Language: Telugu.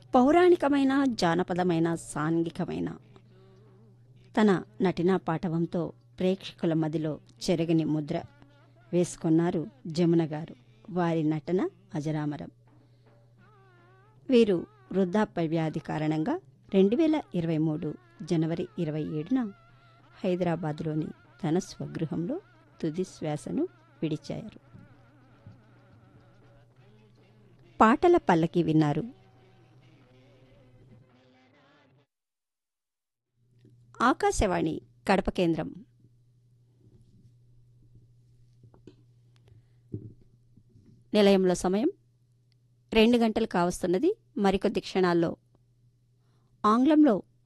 పౌరాణికమైన జానపదమైన సాంఘికమైన తన నటినా పాటవంతో ప్రేక్షకుల మదిలో చెరగని ముద్ర వేసుకున్నారు జమున గారు వారి నటన అజరామరం వీరు వృద్ధాప్య వ్యాధి కారణంగా రెండు వేల ఇరవై మూడు జనవరి ఇరవై ఏడున హైదరాబాదులోని తన స్వగృహంలో తుది శ్వాసను విడిచారు పాటల పల్లకి విన్నారు ఆకాశవాణి కడప కేంద్రం నిలయంలో సమయం రెండు గంటలు కావస్తున్నది మరికొద్ది క్షణాల్లో ఆంగ్లంలో